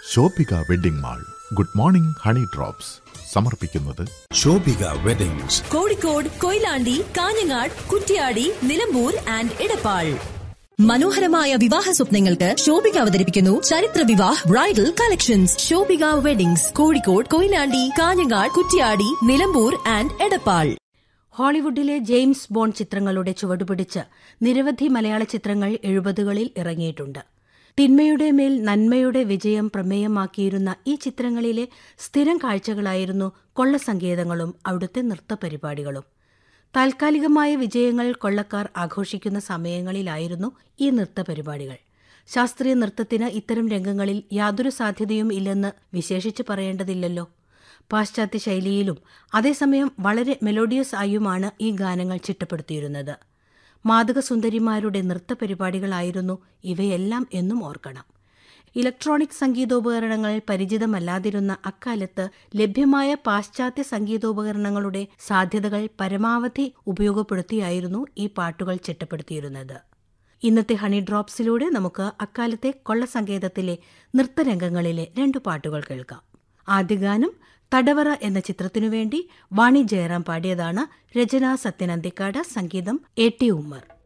Shobhika wedding mall good morning honey drops സമർപ്പിക്കുന്നത് Shobhika weddings Kozhikode Koyilandy Kanhangad Kuttiadi Nilambur and Edappal മനോഹരമായ വിവാഹ സ്വപ്നങ്ങൾക്ക് ശോഭിക അവതരിപ്പിക്കുന്നു ചരിത്ര Vivah bridal collections Shobhika weddings Kozhikode Koyilandy Kanhangad Kuttiadi Nilambur and Edappal ഹോളിവുഡിലെ ജെയിംസ് ബോണ്ട് ചിത്രങ്ങളുടെ ചുവടുപിടിച്ച് നിരവധി മലയാള ചിത്രങ്ങൾ എഴുപതുകളിൽ ഇറങ്ങിയിട്ടുണ്ട് തിന്മയുടെ മേൽ നന്മയുടെ വിജയം പ്രമേയമാക്കിയിരുന്ന ഈ ചിത്രങ്ങളിലെ സ്ഥിരം കാഴ്ചകളായിരുന്നു കൊള്ളസങ്കേതങ്ങളും അവിടുത്തെ നൃത്തപരിപാടികളും താൽക്കാലികമായ വിജയങ്ങൾ കൊള്ളക്കാർ ആഘോഷിക്കുന്ന സമയങ്ങളിലായിരുന്നു ഈ നൃത്തപരിപാടികൾ ശാസ്ത്രീയ നൃത്തത്തിന് ഇത്തരം രംഗങ്ങളിൽ യാതൊരു സാധ്യതയും ഇല്ലെന്ന് വിശേഷിച്ച് പറയേണ്ടതില്ലല്ലോ പാശ്ചാത്യ ശൈലിയിലും അതേസമയം വളരെ മെലോഡിയസ് ആയുമാണ് ഈ ഗാനങ്ങൾ ചിട്ടപ്പെടുത്തിയിരുന്നത് മാതകസുന്ദരിമാരുടെ നൃത്തപരിപാടികളായിരുന്നു ഇവയെല്ലാം എന്നും ഓർക്കണം ഇലക്ട്രോണിക് സംഗീതോപകരണങ്ങൾ പരിചിതമല്ലാതിരുന്ന അക്കാലത്ത് ലഭ്യമായ പാശ്ചാത്യ സംഗീതോപകരണങ്ങളുടെ സാധ്യതകൾ പരമാവധി ഉപയോഗപ്പെടുത്തിയായിരുന്നു ഈ പാട്ടുകൾ ചിട്ടപ്പെടുത്തിയിരുന്നത് ഇന്നത്തെ ഹണി ഡ്രോപ്സിലൂടെ നമുക്ക് അക്കാലത്തെ കൊള്ളസങ്കേതത്തിലെ നൃത്തരംഗങ്ങളിലെ രണ്ടു പാട്ടുകൾ കേൾക്കാം ആദ്യ ഗാനം തടവറ എന്ന ചിത്രത്തിനു വേണ്ടി വാണി ജയറാം പാടിയതാണ് രചന സത്യനന്ദിക്കാട് സംഗീതം എ ടി ഉമ്മർ